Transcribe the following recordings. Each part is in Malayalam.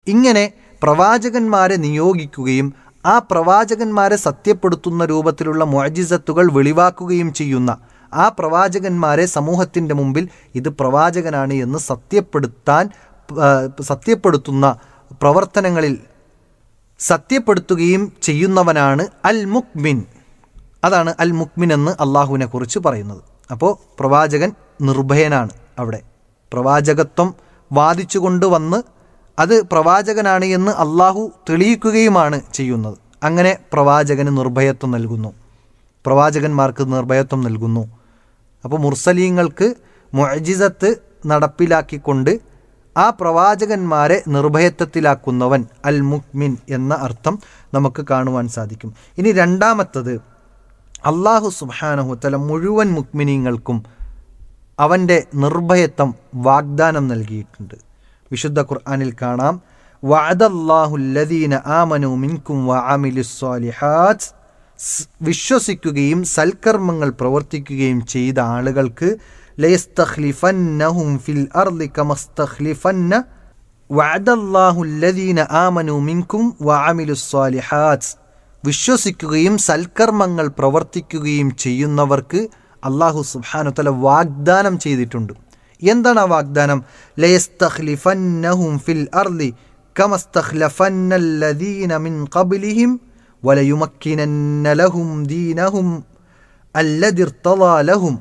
ഇങ്ങനെ പ്രവാചകന്മാരെ നിയോഗിക്കുകയും ആ പ്രവാചകന്മാരെ സത്യപ്പെടുത്തുന്ന രൂപത്തിലുള്ള മൊജിസത്തുകൾ വെളിവാക്കുകയും ചെയ്യുന്ന ആ പ്രവാചകന്മാരെ സമൂഹത്തിൻ്റെ മുമ്പിൽ ഇത് പ്രവാചകനാണ് എന്ന് സത്യപ്പെടുത്താൻ ആ, സത്യപ്പെടുത്തുന്ന പ്രവർത്തനങ്ങളിൽ സത്യപ്പെടുത്തുകയും ചെയ്യുന്നവനാണ് അൽ മുക്മിൻ അതാണ് അൽ മുക്മിൻ എന്ന് അള്ളാഹുവിനെ കുറിച്ച് പറയുന്നത് അപ്പോൾ പ്രവാചകൻ നിർഭയനാണ് അവിടെ പ്രവാചകത്വം വാദിച്ചുകൊണ്ട് വന്ന് അത് പ്രവാചകനാണ് എന്ന് അള്ളാഹു തെളിയിക്കുകയുമാണ് ചെയ്യുന്നത് അങ്ങനെ പ്രവാചകന് നിർഭയത്വം നൽകുന്നു പ്രവാചകന്മാർക്ക് നിർഭയത്വം നൽകുന്നു അപ്പോൾ മുർസലീങ്ങൾക്ക് മൊജിസത്ത് നടപ്പിലാക്കിക്കൊണ്ട് ആ പ്രവാചകന്മാരെ നിർഭയത്വത്തിലാക്കുന്നവൻ അൽ മുക്മിൻ എന്ന അർത്ഥം നമുക്ക് കാണുവാൻ സാധിക്കും ഇനി രണ്ടാമത്തത് അള്ളാഹു സുബാനഹുത്തല മുഴുവൻ മുക്മിനീങ്ങൾക്കും അവൻ്റെ നിർഭയത്വം വാഗ്ദാനം നൽകിയിട്ടുണ്ട് വിശുദ്ധ ഖുർആനിൽ കാണാം വഅദല്ലാഹുല്ലദീന ആമനു മിൻകും വഅമിലുസ്സാലിഹാത്ത് സ് വിശ്വസിക്കുകയും സൽക്കർമ്മങ്ങൾ പ്രവർത്തിക്കുകയും ചെയ്ത ആളുകൾക്ക് ലയസ്തഖ്ലിഫന്നഹും ഫിൽ അർളി കമസ്തഖ്ലിഫന്ന വഅദല്ലാഹുല്ലദീന ആമനു മിൻകും വഅമിലുസ്സാലിഹാത്ത് വിശ്വസിക്കുകയും സൽക്കർമ്മങ്ങൾ പ്രവർത്തിക്കുകയും ചെയ്യുന്നവർക്ക് അള്ളാഹു സുബ്ഹാനഹു വാഗ്ദാനം ചെയ്തിട്ടുണ്ട് എന്താണ് ആ വാഗ്ദാനം ലയസ്തഖ്ലിഫന്നഹും ഫിൽ അർളി കമസ്തഖ്ലഫന്നല്ലദീന മിൻ ഖബ്ലിഹിം വലയുമക്കിനന്ന ലഹും ദീനഹും الذي ارتضى لهم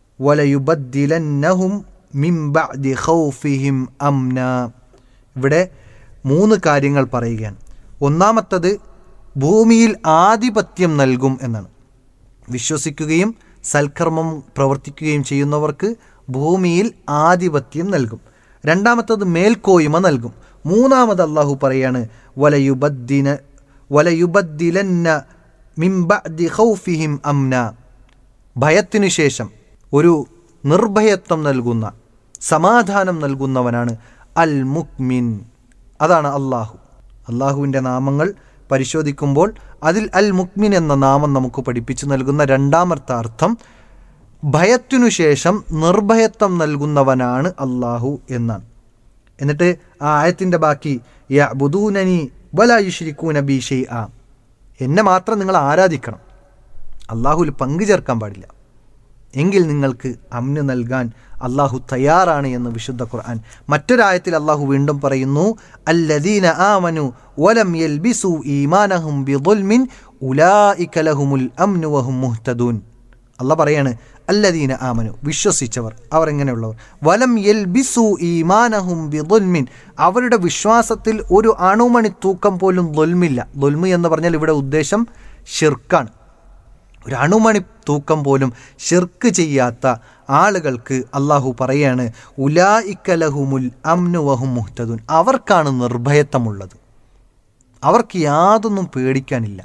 وليبدلنهم من بعد خوفهم أمنا ഇവിടെ മൂന്ന് കാര്യങ്ങൾ പറയുകയാണ് ഒന്നാമത്തത് ഭൂമിയിൽ ആധിപത്യം നൽകും എന്നാണ് വിശ്വസിക്കുകയും സൽക്കർമ്മം പ്രവർത്തിക്കുകയും ചെയ്യുന്നവർക്ക് ഭൂമിയിൽ ആധിപത്യം നൽകും രണ്ടാമത്തത് മേൽക്കോയ്മ നൽകും മൂന്നാമത് അള്ളാഹു പറയാണ് വലയുബദ്ദിന വലയുബദ്ദിലന്ന മിംബഅദി ഖൗഫിഹിം അംന ഭയത്തിനു ശേഷം ഒരു നിർഭയത്വം നൽകുന്ന സമാധാനം നൽകുന്നവനാണ് അൽ മുക്മിൻ അതാണ് അള്ളാഹു അള്ളാഹുവിൻ്റെ നാമങ്ങൾ പരിശോധിക്കുമ്പോൾ അതിൽ അൽ മുക്മിൻ എന്ന നാമം നമുക്ക് പഠിപ്പിച്ചു നൽകുന്ന രണ്ടാമത്തെ അർത്ഥം ഭയത്തിനു ശേഷം നിർഭയത്വം നൽകുന്നവനാണ് അള്ളാഹു എന്നാണ് എന്നിട്ട് ആ ആയത്തിൻ്റെ ബാക്കി യ ബുദൂനനി വലായുഷിരിക്കൂന ബി ഷെയ് ആ എന്നെ മാത്രം നിങ്ങൾ ആരാധിക്കണം അള്ളാഹുവിൽ പങ്കു ചേർക്കാൻ പാടില്ല എങ്കിൽ നിങ്ങൾക്ക് അമ്ന് നൽകാൻ അള്ളാഹു തയ്യാറാണ് എന്ന് വിശുദ്ധ ഖുർആൻ മറ്റൊരായത്തിൽ അള്ളാഹു വീണ്ടും പറയുന്നു അല്ലദീന ആമനു വലം യൽബിസു ഈമാനഹും ബിദുൽമിൻ ഉലായിക ലഹുമുൽ അംനു വഹും മുഹ്തദൂൻ അള്ളാഹ് പറയാണ് അല്ലദീന ആമനു വിശ്വസിച്ചവർ അവർ എങ്ങനെയുള്ളവർ വലം യൽബിസു ഈമാനഹും ബിദുൽമിൻ അവരുടെ വിശ്വാസത്തിൽ ഒരു അണുമണി തൂക്കം പോലും ദുൽമില്ല ദുൽമി എന്ന് പറഞ്ഞാൽ ഇവിടെ ഉദ്ദേശം ഷിർക്കാണ് ഒരു അണുമണി തൂക്കം പോലും ഷിർക്ക് ചെയ്യാത്ത ആളുകൾക്ക് അള്ളാഹു പറയാണ് ഉലായിക്കലഹുമുൽ അംനു വഹും മുഹ്തദുൻ അവർക്കാണ് നിർഭയത്വമുള്ളത് അവർക്ക് യാതൊന്നും പേടിക്കാനില്ല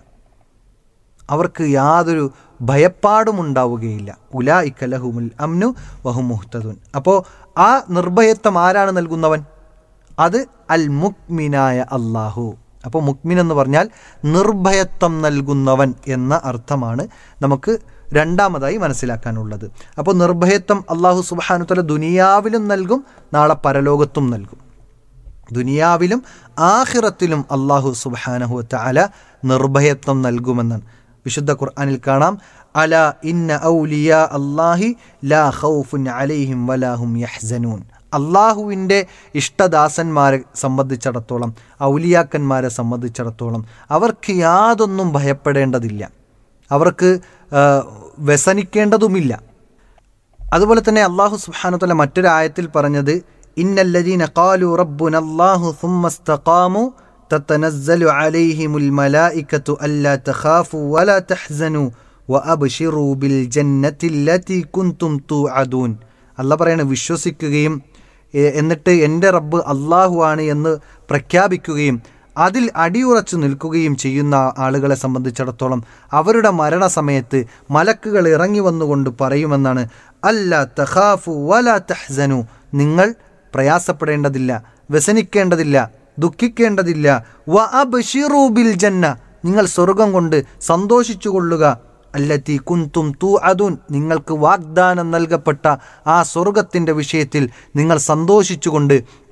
അവർക്ക് യാതൊരു ഭയപ്പാടും ഉണ്ടാവുകയില്ല ഉലായിക്കലഹുമുൽ അംനു വഹും മുഹ്തദുൻ അപ്പോൾ ആ നിർഭയത്വം ആരാണ് നൽകുന്നവൻ അത് അൽ മുക്മിനായ അള്ളാഹു അപ്പോൾ മുക്മിൻ എന്ന് പറഞ്ഞാൽ നിർഭയത്വം നൽകുന്നവൻ എന്ന അർത്ഥമാണ് നമുക്ക് രണ്ടാമതായി മനസ്സിലാക്കാനുള്ളത് അപ്പോൾ നിർഭയത്വം അള്ളാഹു സുബാനുത്തല ദുനിയാവിലും നൽകും നാളെ പരലോകത്തും നൽകും ദുനിയാവിലും ആഹിറത്തിലും അള്ളാഹു സുബാനഹു അല നിർഭയത്വം നൽകുമെന്നാണ് വിശുദ്ധ ഖുർആനിൽ കാണാം അല ഇന്ന ഔലിയ അള്ളാഹി ലാ ഖൗഫുൻ അലൈഹിം വലാഹും യഹ്സനൂൻ അള്ളാഹുവിൻ്റെ ഇഷ്ടദാസന്മാരെ സംബന്ധിച്ചിടത്തോളം ഔലിയാക്കന്മാരെ സംബന്ധിച്ചിടത്തോളം അവർക്ക് യാതൊന്നും ഭയപ്പെടേണ്ടതില്ല അവർക്ക് ആ, വ്യസനിക്കേണ്ടതുമില്ല അതുപോലെ തന്നെ അള്ളാഹു സുബ്ഹാനഹു മറ്റൊരു ആയത്തിൽ പറഞ്ഞത് ഇന്നല്ലദീന ഖാലു റബ്ബുനല്ലാഹു സുമ്മസ്തഖാമു تتنزل عليهم الملائكة ألا تخافوا ولا تحزنوا وأبشروا بالجنة التي كنتم توعدون അല്ല പറയാണ് വിശ്വസിക്കുകയും എ- എന്നിട്ട് എൻ്റെ റബ്ബ് അള്ളാഹു ആണ് എന്ന് പ്രഖ്യാപിക്കുകയും അതിൽ അടിയുറച്ചു നിൽക്കുകയും ചെയ്യുന്ന ആളുകളെ സംബന്ധിച്ചിടത്തോളം അവരുടെ മരണസമയത്ത് മലക്കുകൾ ഇറങ്ങി വന്നുകൊണ്ട് പറയുമെന്നാണ് അല്ല തഖാഫു വല തഹ്സനു നിങ്ങൾ പ്രയാസപ്പെടേണ്ടതില്ല വ്യസനിക്കേണ്ടതില്ല ദുഃഖിക്കേണ്ടതില്ല വ അബ്ശിറൂ ബിൽ ജന്ന നിങ്ങൾ സ്വർഗം കൊണ്ട് സന്തോഷിച്ചു കൊള്ളുക അല്ലത്തി കുന്തും തൂ അതുൻ നിങ്ങൾക്ക് വാഗ്ദാനം നൽകപ്പെട്ട ആ സ്വർഗത്തിൻ്റെ വിഷയത്തിൽ നിങ്ങൾ സന്തോഷിച്ചുകൊണ്ട്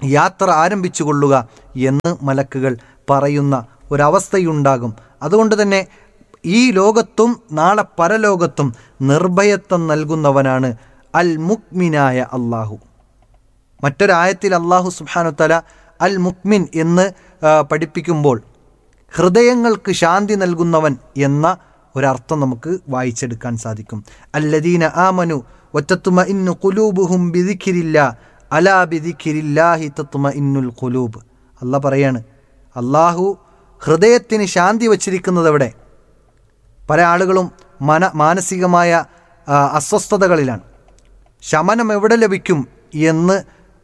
യാത്ര ആരംഭിച്ചു കൊള്ളുക എന്ന് മലക്കുകൾ പറയുന്ന ഒരവസ്ഥയുണ്ടാകും അതുകൊണ്ട് തന്നെ ഈ ലോകത്തും നാളെ പരലോകത്തും നിർഭയത്വം നൽകുന്നവനാണ് അൽ മുക്മിനായ അള്ളാഹു മറ്റൊരായത്തിൽ അള്ളാഹു സുബാനുത്തല അൽ മുക്മിൻ എന്ന് ആ, പഠിപ്പിക്കുമ്പോൾ ഹൃദയങ്ങൾക്ക് ശാന്തി നൽകുന്നവൻ എന്ന ഒരർത്ഥം നമുക്ക് വായിച്ചെടുക്കാൻ സാധിക്കും അല്ലദീന ആമനു ഒറ്റത്തുമ ഇന്നു കുലൂബുഹും ബിദിഖിരില്ല അലാ ബിദിഖിരില്ലാഹി തത്തുമ ഇന്നുൽ കുലൂബ് അല്ല പറയാണ് അള്ളാഹു ഹൃദയത്തിന് ശാന്തി വച്ചിരിക്കുന്നത് എവിടെ പല ആളുകളും മന മാനസികമായ ആ, അസ്വസ്ഥതകളിലാണ് ശമനം എവിടെ ലഭിക്കും എന്ന്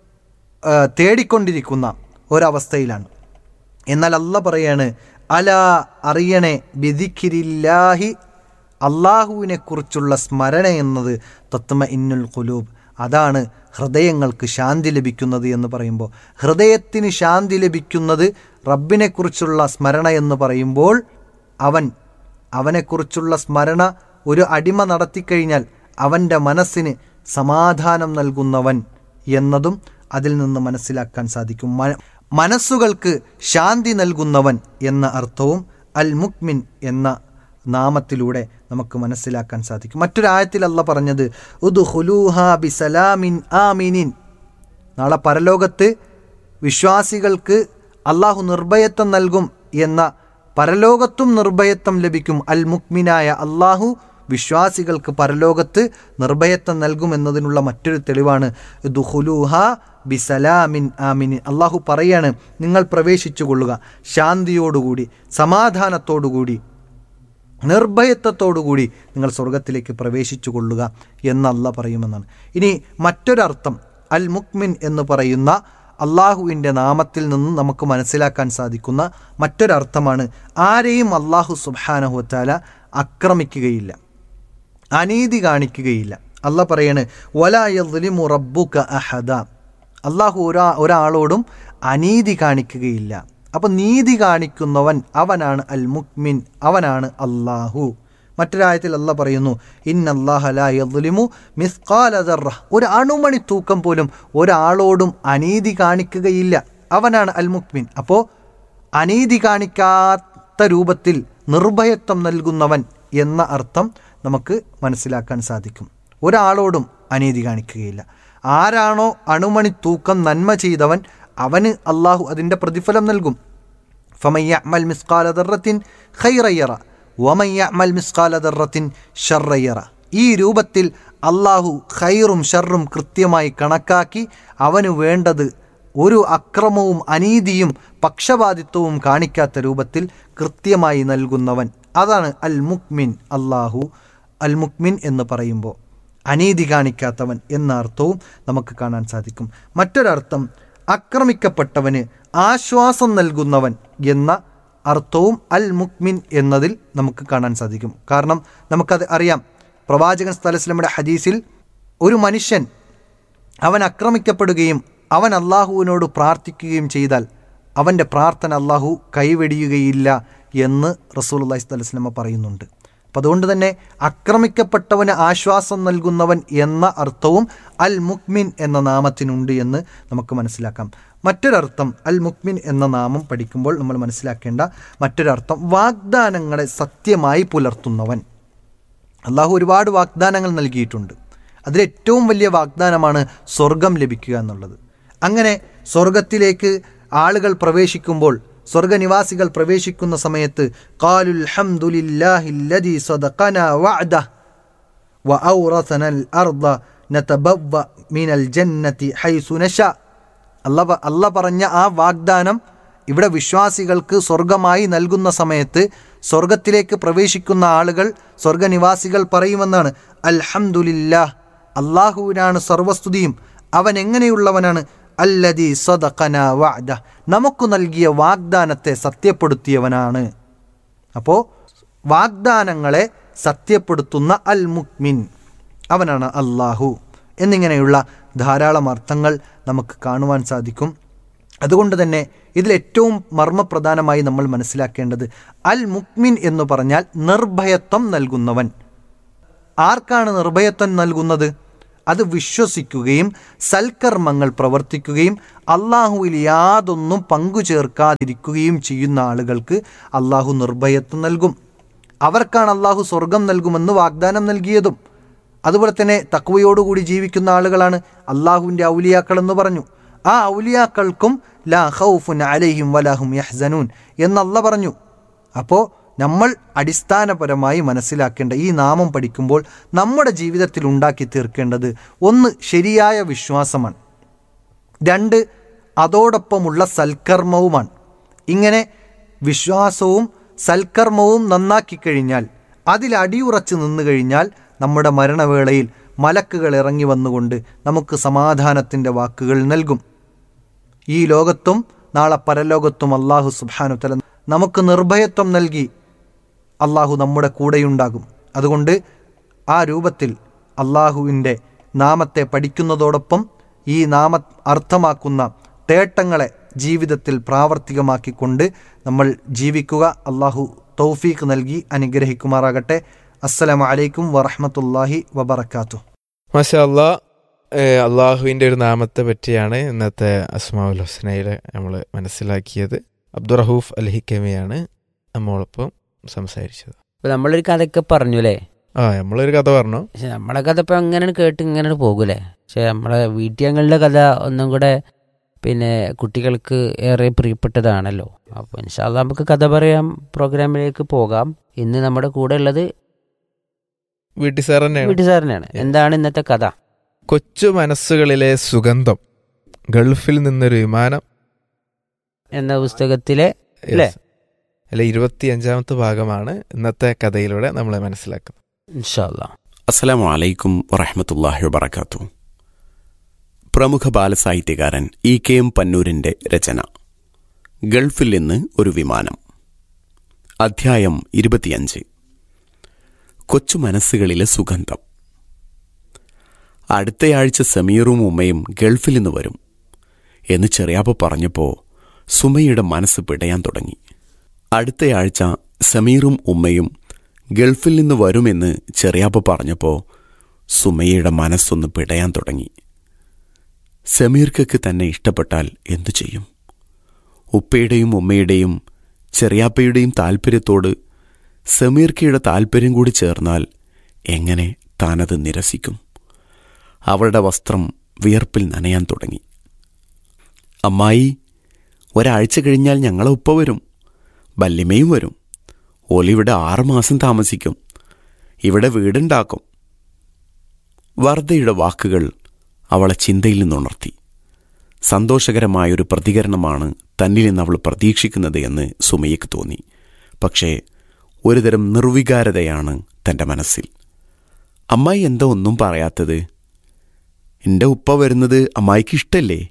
ആ, തേടിക്കൊണ്ടിരിക്കുന്ന ഒരവസ്ഥയിലാണ് എന്നാൽ അല്ല പറയാണ് അല അറിയണേ ബിദിഖിരില്ലാഹി അള്ളാഹുവിനെ കുറിച്ചുള്ള സ്മരണ എന്നത് തത്മ ഇന്നുൽ കുലൂബ് അതാണ് ഹൃദയങ്ങൾക്ക് ശാന്തി ലഭിക്കുന്നത് എന്ന് പറയുമ്പോൾ ഹൃദയത്തിന് ശാന്തി ലഭിക്കുന്നത് റബ്ബിനെക്കുറിച്ചുള്ള സ്മരണ എന്ന് പറയുമ്പോൾ അവൻ അവനെക്കുറിച്ചുള്ള സ്മരണ ഒരു അടിമ നടത്തിക്കഴിഞ്ഞാൽ അവൻ്റെ മനസ്സിന് സമാധാനം നൽകുന്നവൻ എന്നതും അതിൽ നിന്ന് മനസ്സിലാക്കാൻ സാധിക്കും മ- മനസ്സുകൾക്ക് ശാന്തി നൽകുന്നവൻ എന്ന അർത്ഥവും അൽ മുക്മിൻ എന്ന നാമത്തിലൂടെ നമുക്ക് മനസ്സിലാക്കാൻ സാധിക്കും മറ്റൊരായത്തിൽ അല്ല പറഞ്ഞത് ഉദുഹുലൂഹ ബിസലാമിൻ ആമിനിൻ നാളെ പരലോകത്ത് വിശ്വാസികൾക്ക് അള്ളാഹു നിർഭയത്വം നൽകും എന്ന പരലോകത്തും നിർഭയത്വം ലഭിക്കും അൽ മുക്മിനായ അള്ളാഹു വിശ്വാസികൾക്ക് പരലോകത്ത് നിർഭയത്വം നൽകും എന്നതിനുള്ള മറ്റൊരു തെളിവാണ് ദുഹുലൂഹ ബിസലാമിൻ ആമിനിൻ അള്ളാഹു പറയാണ് നിങ്ങൾ പ്രവേശിച്ചു കൊള്ളുക ശാന്തിയോടുകൂടി സമാധാനത്തോടുകൂടി നിർഭയത്വത്തോടുകൂടി നിങ്ങൾ സ്വർഗത്തിലേക്ക് പ്രവേശിച്ചു കൊള്ളുക എന്നല്ല പറയുമെന്നാണ് ഇനി മറ്റൊരർത്ഥം അൽ മുക്മിൻ എന്ന് പറയുന്ന അള്ളാഹുവിൻ്റെ നാമത്തിൽ നിന്നും നമുക്ക് മനസ്സിലാക്കാൻ സാധിക്കുന്ന മറ്റൊരർത്ഥമാണ് ആരെയും അള്ളാഹു സുബാനഹുത്താല ആക്രമിക്കുകയില്ല അനീതി കാണിക്കുകയില്ല അല്ല പറയാണ് വലായലിമു റബ്ബുക അഹദ അള്ളാഹു ഒരാ ഒരാളോടും അനീതി കാണിക്കുകയില്ല അപ്പം നീതി കാണിക്കുന്നവൻ അവനാണ് അൽ മുക്മിൻ അവനാണ് അള്ളാഹു മറ്റൊരായത്തിൽ അല്ല പറയുന്നു ഇന്നല്ലാഹലിമു മിസ്കാലദർറ ഒരു അണുമണി തൂക്കം പോലും ഒരാളോടും അനീതി കാണിക്കുകയില്ല അവനാണ് അൽ മുക്മിൻ അപ്പോൾ അനീതി കാണിക്കാത്ത രൂപത്തിൽ നിർഭയത്വം നൽകുന്നവൻ എന്ന അർത്ഥം നമുക്ക് മനസ്സിലാക്കാൻ സാധിക്കും ഒരാളോടും അനീതി കാണിക്കുകയില്ല ആരാണോ അണുമണി തൂക്കം നന്മ ചെയ്തവൻ അവന് അള്ളാഹു അതിൻ്റെ പ്രതിഫലം നൽകും ഫമയ്യമൽ മിസ്കാല ദർറത്തിൻ ഖൈറയ്യറ വമയ്യമൽ മിസ്കാല ദർറത്തിൻ ഷർറയ്യറ ഈ രൂപത്തിൽ അള്ളാഹു ഖൈറും ഷർറും കൃത്യമായി കണക്കാക്കി അവന് വേണ്ടത് ഒരു അക്രമവും അനീതിയും പക്ഷപാതിത്വവും കാണിക്കാത്ത രൂപത്തിൽ കൃത്യമായി നൽകുന്നവൻ അതാണ് അൽ മുക്മിൻ അള്ളാഹു അൽ മുക്മിൻ എന്ന് പറയുമ്പോൾ അനീതി കാണിക്കാത്തവൻ എന്ന അർത്ഥവും നമുക്ക് കാണാൻ സാധിക്കും മറ്റൊരർത്ഥം ആക്രമിക്കപ്പെട്ടവന് ആശ്വാസം നൽകുന്നവൻ എന്ന അർത്ഥവും അൽ മുക്മിൻ എന്നതിൽ നമുക്ക് കാണാൻ സാധിക്കും കാരണം നമുക്കത് അറിയാം പ്രവാചകൻ സ്ഥലസ്ലമിയുടെ ഹദീസിൽ ഒരു മനുഷ്യൻ അവൻ ആക്രമിക്കപ്പെടുകയും അവൻ അള്ളാഹുവിനോട് പ്രാർത്ഥിക്കുകയും ചെയ്താൽ അവൻ്റെ പ്രാർത്ഥന അള്ളാഹു കൈവെടിയുകയില്ല എന്ന് റസൂൽ അള്ളഹി സ്വലസ്ലമ പറയുന്നുണ്ട് അപ്പം അതുകൊണ്ട് തന്നെ ആക്രമിക്കപ്പെട്ടവന് ആശ്വാസം നൽകുന്നവൻ എന്ന അർത്ഥവും അൽ മുക്മിൻ എന്ന നാമത്തിനുണ്ട് എന്ന് നമുക്ക് മനസ്സിലാക്കാം മറ്റൊരർത്ഥം അൽ മുക്മിൻ എന്ന നാമം പഠിക്കുമ്പോൾ നമ്മൾ മനസ്സിലാക്കേണ്ട മറ്റൊരർത്ഥം വാഗ്ദാനങ്ങളെ സത്യമായി പുലർത്തുന്നവൻ അള്ളാഹു ഒരുപാട് വാഗ്ദാനങ്ങൾ നൽകിയിട്ടുണ്ട് അതിലേറ്റവും വലിയ വാഗ്ദാനമാണ് സ്വർഗം ലഭിക്കുക എന്നുള്ളത് അങ്ങനെ സ്വർഗത്തിലേക്ക് ആളുകൾ പ്രവേശിക്കുമ്പോൾ സ്വർഗനിവാസികൾ പ്രവേശിക്കുന്ന സമയത്ത് കാലുൽ ഹംദുലില്ലാഹില്ലദി സദഖന വഅദ വഔറസന അൽ അർദ നതബവ്വ മിനൽ ജന്നതി ഹൈസു നശ അല്ല അല്ല പറഞ്ഞ ആ വാഗ്ദാനം ഇവിടെ വിശ്വാസികൾക്ക് സ്വർഗമായി നൽകുന്ന സമയത്ത് സ്വർഗത്തിലേക്ക് പ്രവേശിക്കുന്ന ആളുകൾ സ്വർഗനിവാസികൾ പറയുമെന്നാണ് അൽഹംദുലില്ലാഹ് അള്ളാഹുവിനാണ് സർവസ്തുതിയും അവൻ എങ്ങനെയുള്ളവനാണ് അല്ലദി സദഖന വഅദ നമുക്ക് നൽകിയ വാഗ്ദാനത്തെ സത്യപ്പെടുത്തിയവനാണ് അപ്പോൾ വാഗ്ദാനങ്ങളെ സത്യപ്പെടുത്തുന്ന അൽ മുക്മിൻ അവനാണ് അള്ളാഹു എന്നിങ്ങനെയുള്ള ധാരാളം അർത്ഥങ്ങൾ നമുക്ക് കാണുവാൻ സാധിക്കും അതുകൊണ്ട് തന്നെ ഇതിലേറ്റവും മർമ്മപ്രധാനമായി നമ്മൾ മനസ്സിലാക്കേണ്ടത് അൽ മുക്മിൻ എന്ന് പറഞ്ഞാൽ നിർഭയത്വം നൽകുന്നവൻ ആർക്കാണ് നിർഭയത്വം നൽകുന്നത് അത് വിശ്വസിക്കുകയും സൽക്കർമ്മങ്ങൾ പ്രവർത്തിക്കുകയും അള്ളാഹുവിൽ യാതൊന്നും പങ്കു ചേർക്കാതിരിക്കുകയും ചെയ്യുന്ന ആളുകൾക്ക് അള്ളാഹു നിർഭയത്വം നൽകും അവർക്കാണ് അള്ളാഹു സ്വർഗം നൽകുമെന്ന് വാഗ്ദാനം നൽകിയതും അതുപോലെ തന്നെ തക്വയോടുകൂടി ജീവിക്കുന്ന ആളുകളാണ് അള്ളാഹുവിൻ്റെ ഔലിയാക്കൾ എന്ന് പറഞ്ഞു ആ ഔലിയാക്കൾക്കും ലാ ഖൗഫുൻ അലൈഹിം വലാഹും യഹ്സനൂൻ എന്നല്ല പറഞ്ഞു അപ്പോൾ നമ്മൾ അടിസ്ഥാനപരമായി മനസ്സിലാക്കേണ്ട ഈ നാമം പഠിക്കുമ്പോൾ നമ്മുടെ ജീവിതത്തിൽ ഉണ്ടാക്കി തീർക്കേണ്ടത് ഒന്ന് ശരിയായ വിശ്വാസമാണ് രണ്ട് അതോടൊപ്പമുള്ള സൽക്കർമ്മവുമാണ് ഇങ്ങനെ വിശ്വാസവും സൽക്കർമ്മവും നന്നാക്കി കഴിഞ്ഞാൽ അതിൽ അടിയുറച്ച് നിന്നു കഴിഞ്ഞാൽ നമ്മുടെ മരണവേളയിൽ മലക്കുകൾ ഇറങ്ങി വന്നുകൊണ്ട് നമുക്ക് സമാധാനത്തിൻ്റെ വാക്കുകൾ നൽകും ഈ ലോകത്തും നാളെ പരലോകത്തും അള്ളാഹു സുബാനു തല നമുക്ക് നിർഭയത്വം നൽകി അള്ളാഹു നമ്മുടെ കൂടെയുണ്ടാകും അതുകൊണ്ട് ആ രൂപത്തിൽ അള്ളാഹുവിൻ്റെ നാമത്തെ പഠിക്കുന്നതോടൊപ്പം ഈ നാമ അർത്ഥമാക്കുന്ന തേട്ടങ്ങളെ ജീവിതത്തിൽ പ്രാവർത്തികമാക്കിക്കൊണ്ട് നമ്മൾ ജീവിക്കുക അള്ളാഹു തൗഫീഖ് നൽകി അനുഗ്രഹിക്കുമാറാകട്ടെ അസ്സലാമു അലൈക്കും വറഹമത്തല്ലാഹി വബർക്കാത്തു മാഷാ അല്ലാ അള്ളാഹുവിൻ്റെ ഒരു നാമത്തെ പറ്റിയാണ് ഇന്നത്തെ അസ്മാഉൽ ഹുസ്നയിൽ നമ്മൾ മനസ്സിലാക്കിയത് അബ്ദുറഹൂഫ് അൽഹിക്കമയാണ് നമ്മോടൊപ്പം സംസാരിച്ചത് ഇപ്പൊ നമ്മളൊരു കഥയൊക്കെ പറഞ്ഞു അല്ലേ ആ നമ്മളൊരു കഥ പറഞ്ഞു പക്ഷെ നമ്മളെ കഥ ഇപ്പൊ അങ്ങനെ കേട്ട് ഇങ്ങനെ പോകൂലേ പക്ഷെ നമ്മളെ വീട്ടിയങ്ങളുടെ കഥ ഒന്നും കൂടെ പിന്നെ കുട്ടികൾക്ക് ഏറെ പ്രിയപ്പെട്ടതാണല്ലോ അപ്പൊ ഇൻഷാല്ല നമുക്ക് കഥ പറയാം പ്രോഗ്രാമിലേക്ക് പോകാം ഇന്ന് നമ്മുടെ കൂടെ ഉള്ളത് വീട്ടിൽ സാർ തന്നെയാണ് വീട്ടു സാറിനാണ് എന്താണ് ഇന്നത്തെ കഥ കൊച്ചു മനസ്സുകളിലെ സുഗന്ധം ഗൾഫിൽ നിന്നൊരു വിമാനം എന്ന പുസ്തകത്തിലെ അല്ലേ? Yes. അല്ലെ ഇരുപത്തി അഞ്ചാമത്തെ ഭാഗമാണ് ഇന്നത്തെ കഥയിലൂടെ നമ്മൾ മനസ്സിലാക്കുന്നത് ഇൻഷാല്ല അസ്സലാമു അലൈക്കും വറഹമത്തല്ലാഹി വബർക്കാത്തു പ്രമുഖ ബാലസാഹിത്യകാരൻ ഇ കെ എം പന്നൂരിന്റെ രചന ഗൾഫിൽ നിന്ന് ഒരു വിമാനം അധ്യായം ഇരുപത്തിയഞ്ച് കൊച്ചു മനസ്സുകളിലെ സുഗന്ധം അടുത്തയാഴ്ച സമീറും ഉമ്മയും ഗൾഫിൽ നിന്ന് വരും എന്ന് ചെറിയാപ്പ പറഞ്ഞപ്പോൾ സുമയുടെ മനസ്സ് പിടയാൻ തുടങ്ങി അടുത്തയാഴ്ച സമീറും ഉമ്മയും ഗൾഫിൽ നിന്ന് വരുമെന്ന് ചെറിയാപ്പ പറഞ്ഞപ്പോൾ സുമയുടെ മനസ്സൊന്ന് പിടയാൻ തുടങ്ങി സമീർക്കക്ക് തന്നെ ഇഷ്ടപ്പെട്ടാൽ എന്തു ചെയ്യും ഉപ്പയുടെയും ഉമ്മയുടെയും ചെറിയാപ്പയുടെയും താൽപ്പര്യത്തോട് സമീർക്കയുടെ താൽപ്പര്യം കൂടി ചേർന്നാൽ എങ്ങനെ താനത് നിരസിക്കും അവളുടെ വസ്ത്രം വിയർപ്പിൽ നനയാൻ തുടങ്ങി അമ്മായി ഒരാഴ്ച കഴിഞ്ഞാൽ ഞങ്ങളെ ഉപ്പ വരും വല്യമ്മയും വരും ഓലിവിടെ ആറുമാസം താമസിക്കും ഇവിടെ വീടുണ്ടാക്കും വർദ്ധയുടെ വാക്കുകൾ അവളെ ചിന്തയിൽ നിന്നുണർത്തി സന്തോഷകരമായൊരു പ്രതികരണമാണ് തന്നിൽ നിന്ന് അവൾ പ്രതീക്ഷിക്കുന്നത് എന്ന് സുമയ്യക്ക് തോന്നി പക്ഷേ ഒരുതരം നിർവികാരതയാണ് തൻ്റെ മനസ്സിൽ അമ്മായി എന്താ ഒന്നും പറയാത്തത് എൻ്റെ ഉപ്പ വരുന്നത് അമ്മായിക്ക് ഇഷ്ടല്ലേ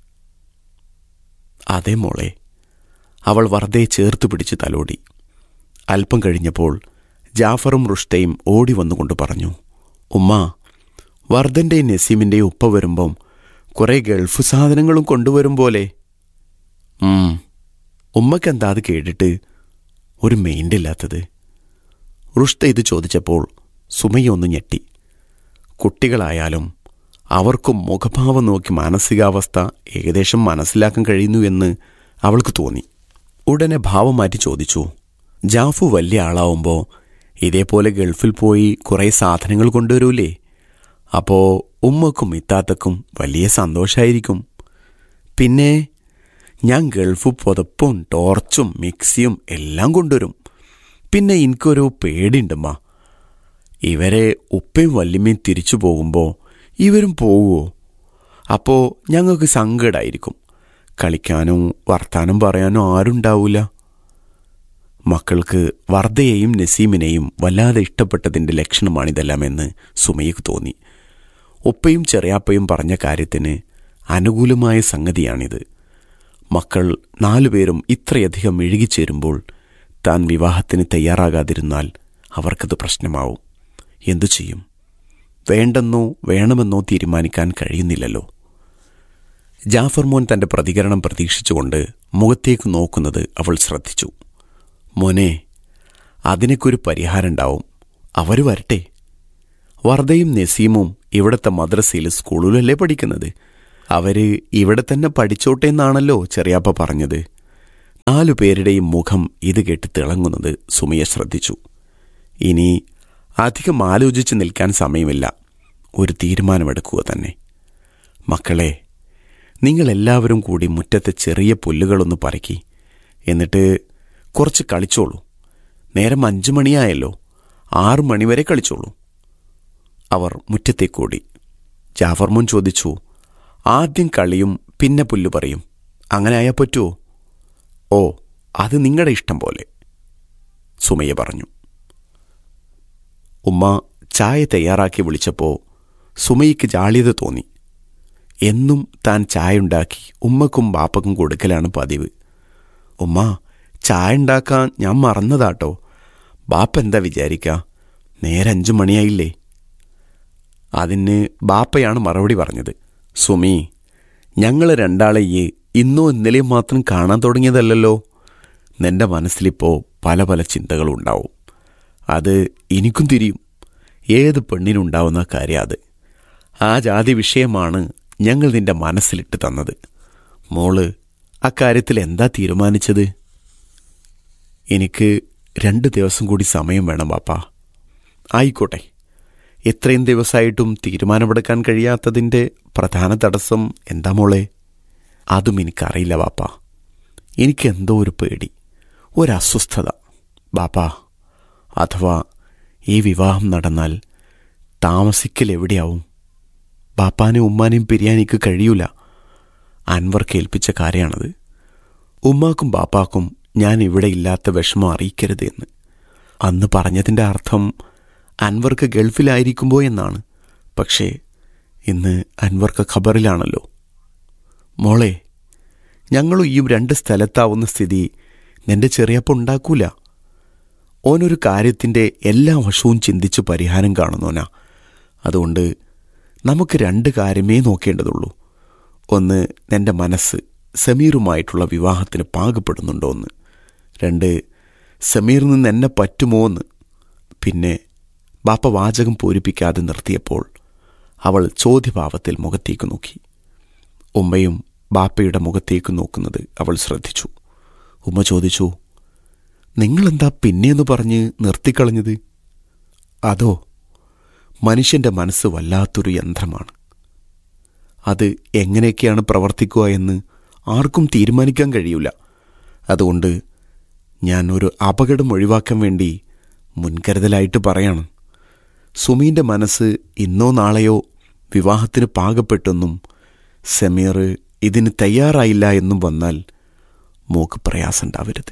അതെ മോളെ അവൾ വെറുതെ ചേർത്ത് പിടിച്ച് തലോടി അല്പം കഴിഞ്ഞപ്പോൾ ജാഫറും റുഷ്തയും ഓടി വന്നുകൊണ്ട് പറഞ്ഞു ഉമ്മ വർദ്ധൻ്റെയും നസീമിൻ്റെയും ഉപ്പ വരുമ്പം കുറേ ഗൾഫ് സാധനങ്ങളും കൊണ്ടുവരും പോലെ ഉം ഉമ്മക്കെന്താ അത് കേട്ടിട്ട് ഒരു മെയിൻ്റില്ലാത്തത് റുഷ്ത ഇത് ചോദിച്ചപ്പോൾ സുമയ്യ ഒന്ന് ഞെട്ടി കുട്ടികളായാലും അവർക്കും മുഖഭാവം നോക്കി മാനസികാവസ്ഥ ഏകദേശം മനസ്സിലാക്കാൻ കഴിയുന്നു എന്ന് അവൾക്ക് തോന്നി ഉടനെ ഭാവം മാറ്റി ചോദിച്ചു ജാഫു വലിയ ആളാവുമ്പോൾ ഇതേപോലെ ഗൾഫിൽ പോയി കുറേ സാധനങ്ങൾ കൊണ്ടുവരൂലേ അപ്പോൾ ഉമ്മക്കും ഇത്താത്തക്കും വലിയ സന്തോഷമായിരിക്കും പിന്നെ ഞാൻ ഗൾഫ് പുതപ്പും ടോർച്ചും മിക്സിയും എല്ലാം കൊണ്ടുവരും പിന്നെ എനിക്കൊരു പേടിയുണ്ടമ്മ ഇവരെ ഉപ്പയും വല്യമ്മയും തിരിച്ചു പോകുമ്പോൾ ഇവരും പോവുമോ അപ്പോൾ ഞങ്ങൾക്ക് സങ്കടമായിരിക്കും കളിക്കാനും വർത്താനം പറയാനും ആരുണ്ടാവൂല മക്കൾക്ക് വർദ്ധയെയും നസീമിനെയും വല്ലാതെ ഇഷ്ടപ്പെട്ടതിൻ്റെ ലക്ഷണമാണിതെല്ലാമെന്ന് സുമയ്ക്ക് തോന്നി ഉപ്പയും ചെറിയാപ്പയും പറഞ്ഞ കാര്യത്തിന് അനുകൂലമായ സംഗതിയാണിത് മക്കൾ നാലുപേരും ഇത്രയധികം ഇഴുകിച്ചേരുമ്പോൾ താൻ വിവാഹത്തിന് തയ്യാറാകാതിരുന്നാൽ അവർക്കത് പ്രശ്നമാവും എന്തു ചെയ്യും വേണ്ടെന്നോ വേണമെന്നോ തീരുമാനിക്കാൻ കഴിയുന്നില്ലല്ലോ ജാഫർ മോൻ തന്റെ പ്രതികരണം പ്രതീക്ഷിച്ചുകൊണ്ട് മുഖത്തേക്ക് നോക്കുന്നത് അവൾ ശ്രദ്ധിച്ചു മോനെ അതിനൊക്കെ ഒരു പരിഹാരമുണ്ടാവും അവർ വരട്ടെ വർദ്ധയും നസീമും ഇവിടുത്തെ മദ്രസയിൽ സ്കൂളിലല്ലേ പഠിക്കുന്നത് അവര് ഇവിടെ തന്നെ പഠിച്ചോട്ടെ എന്നാണല്ലോ ചെറിയാപ്പ പറഞ്ഞത് നാലു പേരുടെയും മുഖം ഇത് കേട്ട് തിളങ്ങുന്നത് സുമിയ ശ്രദ്ധിച്ചു ഇനി അധികം ആലോചിച്ച് നിൽക്കാൻ സമയമില്ല ഒരു തീരുമാനമെടുക്കുക തന്നെ മക്കളെ നിങ്ങളെല്ലാവരും കൂടി മുറ്റത്തെ ചെറിയ പുല്ലുകളൊന്ന് പറക്കി എന്നിട്ട് കുറച്ച് കളിച്ചോളൂ നേരം അഞ്ചു മണിയായല്ലോ ആറു മണിവരെ കളിച്ചോളൂ അവർ മുറ്റത്തേക്കോടി ജാഫർമോൻ ചോദിച്ചു ആദ്യം കളിയും പിന്നെ പുല്ല് പറയും അങ്ങനെ ആയാൽ പറ്റുമോ ഓ അത് നിങ്ങളുടെ ഇഷ്ടം പോലെ സുമയ്യ പറഞ്ഞു ഉമ്മ ചായ തയ്യാറാക്കി വിളിച്ചപ്പോൾ സുമയ്ക്ക് ജാള്യത തോന്നി എന്നും താൻ ചായ ഉണ്ടാക്കി ഉമ്മക്കും ബാപ്പക്കും കൊടുക്കലാണ് പതിവ് ഉമ്മ ചായ ഉണ്ടാക്കാൻ ഞാൻ മറന്നതാട്ടോ ബാപ്പ എന്താ വിചാരിക്ക നേരെ അഞ്ചു മണിയായില്ലേ അതിന് ബാപ്പയാണ് മറുപടി പറഞ്ഞത് സുമി ഞങ്ങൾ രണ്ടാളെ ഈ ഇന്നോ ഇന്നലെയും മാത്രം കാണാൻ തുടങ്ങിയതല്ലല്ലോ നിന്റെ മനസ്സിലിപ്പോൾ പല പല ചിന്തകളും ഉണ്ടാവും അത് എനിക്കും തിരിയും ഏത് പെണ്ണിനുണ്ടാവുന്ന കാര്യം അത് ആ ജാതി വിഷയമാണ് ഞങ്ങൾ നിന്റെ മനസ്സിലിട്ട് തന്നത് മോള് അക്കാര്യത്തിൽ എന്താ തീരുമാനിച്ചത് എനിക്ക് രണ്ട് ദിവസം കൂടി സമയം വേണം ബാപ്പാ ആയിക്കോട്ടെ ഇത്രയും ദിവസമായിട്ടും തീരുമാനമെടുക്കാൻ കഴിയാത്തതിൻ്റെ പ്രധാന തടസ്സം എന്താ മോളെ അതും എനിക്കറിയില്ല ബാപ്പാ എനിക്കെന്തോ ഒരു പേടി ഒരസ്വസ്ഥത ബാപ്പാ അഥവാ ഈ വിവാഹം നടന്നാൽ താമസിക്കൽ എവിടെയാവും ബാപ്പാനെയും ഉമ്മാനെയും പിരിയാൻ എനിക്ക് കഴിയൂല അൻവർ കേൾപ്പിച്ച കാര്യമാണത് ഉമ്മാക്കും ബാപ്പാക്കും ഞാൻ ഇവിടെ ഇല്ലാത്ത വിഷമം അറിയിക്കരുത് എന്ന് അന്ന് പറഞ്ഞതിൻ്റെ അർത്ഥം അൻവർക്ക് ഗൾഫിലായിരിക്കുമ്പോൾ എന്നാണ് പക്ഷേ ഇന്ന് അൻവർക്ക് ഖബറിലാണല്ലോ മോളെ ഞങ്ങളും ഈ രണ്ട് സ്ഥലത്താവുന്ന സ്ഥിതി നിന്റെ ചെറിയപ്പം ഉണ്ടാക്കൂല ഓനൊരു കാര്യത്തിൻ്റെ എല്ലാ വശവും ചിന്തിച്ച് പരിഹാരം കാണുന്നോനാ അതുകൊണ്ട് നമുക്ക് രണ്ട് കാര്യമേ നോക്കേണ്ടതുള്ളൂ ഒന്ന് നിന്റെ മനസ്സ് സമീറുമായിട്ടുള്ള വിവാഹത്തിന് പാകപ്പെടുന്നുണ്ടോ എന്ന് രണ്ട് സമീറിൽ നിന്ന് എന്നെ പറ്റുമോ എന്ന് പിന്നെ ബാപ്പ വാചകം പൂരിപ്പിക്കാതെ നിർത്തിയപ്പോൾ അവൾ ചോദ്യഭാവത്തിൽ മുഖത്തേക്ക് നോക്കി ഉമ്മയും ബാപ്പയുടെ മുഖത്തേക്ക് നോക്കുന്നത് അവൾ ശ്രദ്ധിച്ചു ഉമ്മ ചോദിച്ചു നിങ്ങളെന്താ പിന്നെയെന്ന് പറഞ്ഞ് നിർത്തിക്കളഞ്ഞത് അതോ മനുഷ്യന്റെ മനസ്സ് വല്ലാത്തൊരു യന്ത്രമാണ് അത് എങ്ങനെയൊക്കെയാണ് പ്രവർത്തിക്കുക എന്ന് ആർക്കും തീരുമാനിക്കാൻ കഴിയില്ല അതുകൊണ്ട് ഞാൻ ഒരു അപകടം ഒഴിവാക്കാൻ വേണ്ടി മുൻകരുതലായിട്ട് പറയാണ് സുമീൻ്റെ മനസ്സ് ഇന്നോ നാളെയോ വിവാഹത്തിന് പാകപ്പെട്ടെന്നും സമീർ ഇതിന് തയ്യാറായില്ല എന്നും വന്നാൽ മോക്ക് പ്രയാസമുണ്ടാവരുത്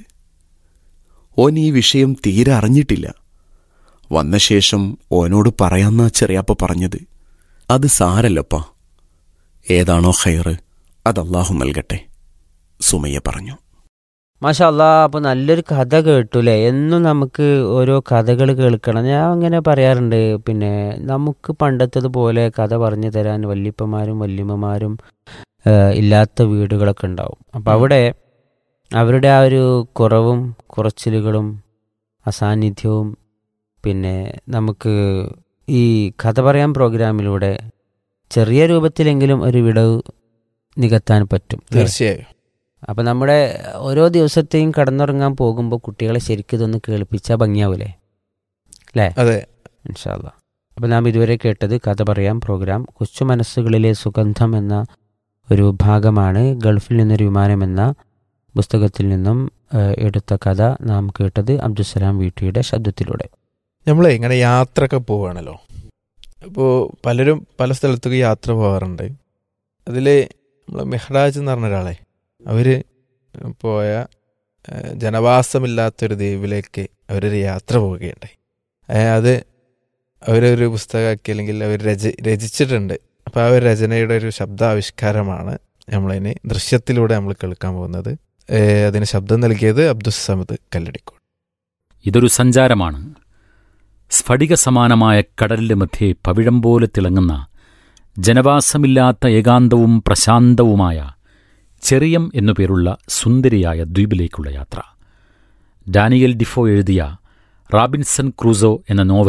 ഓൻ ഈ വിഷയം തീരെ അറിഞ്ഞിട്ടില്ല വന്ന ശേഷം ഓനോട് പറയാന്ന ചെറിയാപ്പ പറഞ്ഞത് അത് സാരല്ലപ്പാ ഏതാണോ ഹൈറ് അത് അള്ളാഹു നൽകട്ടെ സുമയ്യ പറഞ്ഞു മാഷാ അല്ലാ അപ്പോൾ നല്ലൊരു കഥ കേട്ടു അല്ലേ എന്നും നമുക്ക് ഓരോ കഥകൾ കേൾക്കണം ഞാൻ അങ്ങനെ പറയാറുണ്ട് പിന്നെ നമുക്ക് പണ്ടത്തതുപോലെ കഥ പറഞ്ഞു തരാൻ വല്യപ്പന്മാരും വല്യമ്മമാരും ഏഹ്, ഇല്ലാത്ത വീടുകളൊക്കെ ഉണ്ടാവും അപ്പം അവിടെ അവരുടെ ആ ഒരു കുറവും കുറച്ചിലുകളും അസാന്നിധ്യവും പിന്നെ നമുക്ക് ഈ കഥ പറയാൻ പ്രോഗ്രാമിലൂടെ ചെറിയ രൂപത്തിലെങ്കിലും ഒരു വിടവ് നികത്താൻ പറ്റും അല്ലേ? തീർച്ചയായും അപ്പം നമ്മുടെ ഓരോ ദിവസത്തെയും കടന്നുറങ്ങാൻ പോകുമ്പോൾ കുട്ടികളെ ശരിക്കും ഇതൊന്ന് കേൾപ്പിച്ചാൽ ഭംഗിയാവൂലേ അല്ലേ അതെ ഇൻഷാല്ല അപ്പം നാം ഇതുവരെ കേട്ടത് കഥ പറയാം പ്രോഗ്രാം കൊച്ചു മനസ്സുകളിലെ സുഗന്ധം എന്ന ഒരു ഭാഗമാണ് ഗൾഫിൽ നിന്നൊരു വിമാനം എന്ന പുസ്തകത്തിൽ നിന്നും ഏഹ്, എടുത്ത കഥ നാം കേട്ടത് അബ്ദുസലാം വീട്ടിയുടെ ശബ്ദത്തിലൂടെ നമ്മളെ ഇങ്ങനെ യാത്രയൊക്കെ പോവുകയാണല്ലോ ഇപ്പോൾ പലരും പല സ്ഥലത്തേക്ക് യാത്ര പോകാറുണ്ട് അതിൽ നമ്മൾ മെഹ്റാജ് എന്ന് പറഞ്ഞ ഒരാളെ അവർ പോയ ഏഹ്, ജനവാസമില്ലാത്തൊരു ദ്വീപിലേക്ക് അവരൊരു യാത്ര പോവുകയുണ്ടായി ഏഹ്, അത് അവരൊരു പുസ്തകമാക്കി അല്ലെങ്കിൽ അവർ രച രചിച്ചിട്ടുണ്ട് അപ്പോൾ ആ ഒരു രചനയുടെ ഒരു ശബ്ദാവിഷ്കാരമാണ് നമ്മളിനി ദൃശ്യത്തിലൂടെ നമ്മൾ കേൾക്കാൻ പോകുന്നത് ഏഹ്, അതിന് ശബ്ദം നൽകിയത് അബ്ദുസമദ് കല്ലടിക്കോട് ഇതൊരു സഞ്ചാരമാണ് സ്ഫടിക സമാനമായ കടലിന്റെ മധ്യേ പവിഴം പോലെ തിളങ്ങുന്ന ജനവാസമില്ലാത്ത ഏകാന്തവും പ്രശാന്തവുമായ ചെറിയം എന്നു പേരുള്ള സുന്ദരിയായ ദ്വീപിലേക്കുള്ള യാത്ര ഡാനിയൽ ഡിഫോ എഴുതിയ റാബിൻസൺ ക്രൂസോ എന്ന നോവൽ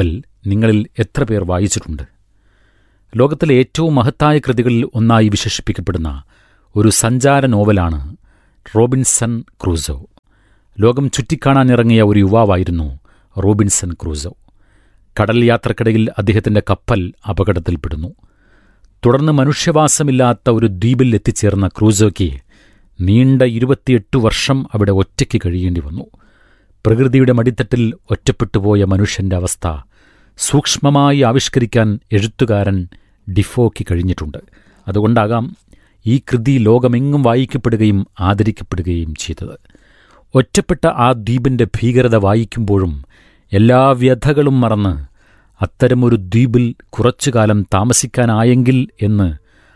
നിങ്ങളിൽ എത്ര പേർ വായിച്ചിട്ടുണ്ട് ലോകത്തിലെ ഏറ്റവും മഹത്തായ കൃതികളിൽ ഒന്നായി വിശേഷിപ്പിക്കപ്പെടുന്ന ഒരു സഞ്ചാര നോവലാണ് റോബിൻസൺ ക്രൂസോ ലോകം ചുറ്റിക്കാണാനിറങ്ങിയ ഒരു യുവാവായിരുന്നു റോബിൻസൺ ക്രൂസോ കടൽ യാത്രക്കിടയിൽ അദ്ദേഹത്തിന്റെ കപ്പൽ അപകടത്തിൽപ്പെടുന്നു തുടർന്ന് മനുഷ്യവാസമില്ലാത്ത ഒരു ദ്വീപിൽ എത്തിച്ചേർന്ന ക്രൂസോയ്ക്ക് നീണ്ട ഇരുപത്തിയെട്ട് വർഷം അവിടെ ഒറ്റയ്ക്ക് കഴിയേണ്ടി വന്നു പ്രകൃതിയുടെ മടിത്തട്ടിൽ ഒറ്റപ്പെട്ടുപോയ മനുഷ്യന്റെ അവസ്ഥ സൂക്ഷ്മമായി ആവിഷ്കരിക്കാൻ എഴുത്തുകാരൻ ഡിഫോയ്ക്ക് കഴിഞ്ഞിട്ടുണ്ട് അതുകൊണ്ടാകാം ഈ കൃതി ലോകമെങ്ങും വായിക്കപ്പെടുകയും ആദരിക്കപ്പെടുകയും ചെയ്തത് ഒറ്റപ്പെട്ട ആ ദ്വീപിന്റെ ഭീകരത വായിക്കുമ്പോഴും എല്ലാ വ്യഥകളും മറന്ന് അത്തരമൊരു ദ്വീപിൽ കുറച്ചുകാലം താമസിക്കാനായെങ്കിൽ എന്ന്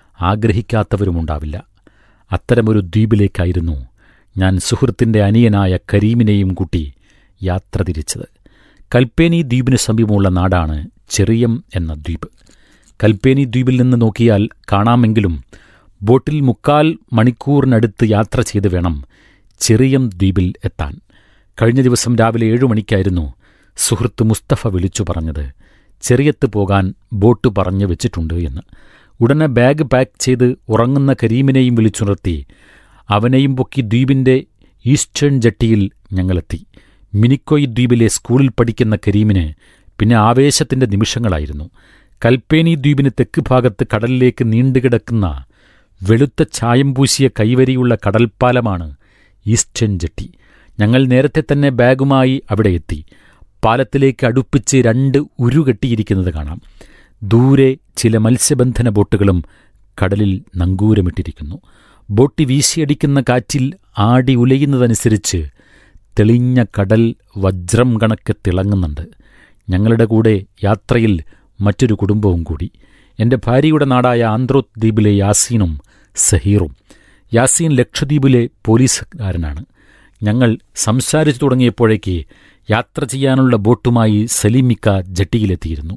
ആഗ്രഹിക്കാത്തവരുമുണ്ടാവില്ല അത്തരമൊരു ദ്വീപിലേക്കായിരുന്നു ഞാൻ സുഹൃത്തിൻ്റെ അനിയനായ കരീമിനെയും കൂട്ടി യാത്ര തിരിച്ചത് കൽപ്പേനി ദ്വീപിന് സമീപമുള്ള നാടാണ് ചെറിയം എന്ന ദ്വീപ് കൽപ്പേനി ദ്വീപിൽ നിന്ന് നോക്കിയാൽ കാണാമെങ്കിലും ബോട്ടിൽ മുക്കാൽ മണിക്കൂറിനടുത്ത് യാത്ര ചെയ്ത് വേണം ചെറിയം ദ്വീപിൽ എത്താൻ കഴിഞ്ഞ ദിവസം രാവിലെ ഏഴു മണിക്കായിരുന്നു സുഹൃത്ത് മുസ്തഫ വിളിച്ചു പറഞ്ഞത് ചെറിയത്ത് പോകാൻ ബോട്ട് പറഞ്ഞു വെച്ചിട്ടുണ്ട് എന്ന് ഉടനെ ബാഗ് പാക്ക് ചെയ്ത് ഉറങ്ങുന്ന കരീമിനെയും വിളിച്ചുണർത്തി അവനെയും പൊക്കി ദ്വീപിന്റെ ഈസ്റ്റേൺ ജട്ടിയിൽ ഞങ്ങളെത്തി മിനിക്കോയ് ദ്വീപിലെ സ്കൂളിൽ പഠിക്കുന്ന കരീമിന് പിന്നെ ആവേശത്തിന്റെ നിമിഷങ്ങളായിരുന്നു കൽപ്പേനി ദ്വീപിന് തെക്ക് ഭാഗത്ത് കടലിലേക്ക് നീണ്ടുകിടക്കുന്ന വെളുത്ത ചായം പൂശിയ കൈവരിയുള്ള കടൽപ്പാലമാണ് ഈസ്റ്റേൺ ജട്ടി ഞങ്ങൾ നേരത്തെ തന്നെ ബാഗുമായി അവിടെ എത്തി പാലത്തിലേക്ക് അടുപ്പിച്ച് രണ്ട് ഉരുകെട്ടിയിരിക്കുന്നത് കാണാം ദൂരെ ചില മത്സ്യബന്ധന ബോട്ടുകളും കടലിൽ നങ്കൂരമിട്ടിരിക്കുന്നു ബോട്ട് വീശിയടിക്കുന്ന കാറ്റിൽ ആടി ഉലയുന്നതനുസരിച്ച് തെളിഞ്ഞ കടൽ വജ്രം കണക്ക് തിളങ്ങുന്നുണ്ട് ഞങ്ങളുടെ കൂടെ യാത്രയിൽ മറ്റൊരു കുടുംബവും കൂടി എൻ്റെ ഭാര്യയുടെ നാടായ ആന്ത്രോത്ത് ദ്വീപിലെ യാസീനും സഹീറും യാസീൻ ലക്ഷദ്വീപിലെ പോലീസുകാരനാണ് ഞങ്ങൾ സംസാരിച്ചു തുടങ്ങിയപ്പോഴേക്ക് യാത്ര ചെയ്യാനുള്ള ബോട്ടുമായി സലീമിക്ക ജട്ടിയിലെത്തിയിരുന്നു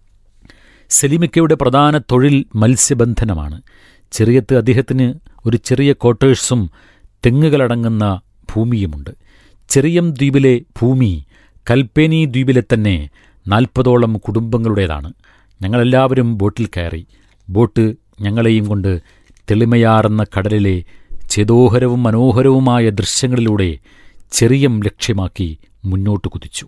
സലീമിക്കയുടെ പ്രധാന തൊഴിൽ മത്സ്യബന്ധനമാണ് ചെറിയത്ത് അദ്ദേഹത്തിന് ഒരു ചെറിയ ക്വാർട്ടേഴ്സും തെങ്ങുകളടങ്ങുന്ന ഭൂമിയുമുണ്ട് ചെറിയം ദ്വീപിലെ ഭൂമി കൽപ്പേനി ദ്വീപിലെ തന്നെ നാൽപ്പതോളം കുടുംബങ്ങളുടേതാണ് ഞങ്ങളെല്ലാവരും ബോട്ടിൽ കയറി ബോട്ട് ഞങ്ങളെയും കൊണ്ട് തെളിമയാർന്ന കടലിലെ ചേതോഹരവും മനോഹരവുമായ ദൃശ്യങ്ങളിലൂടെ ചെറിയം ലക്ഷ്യമാക്കി മുന്നോട്ട് കുതിച്ചു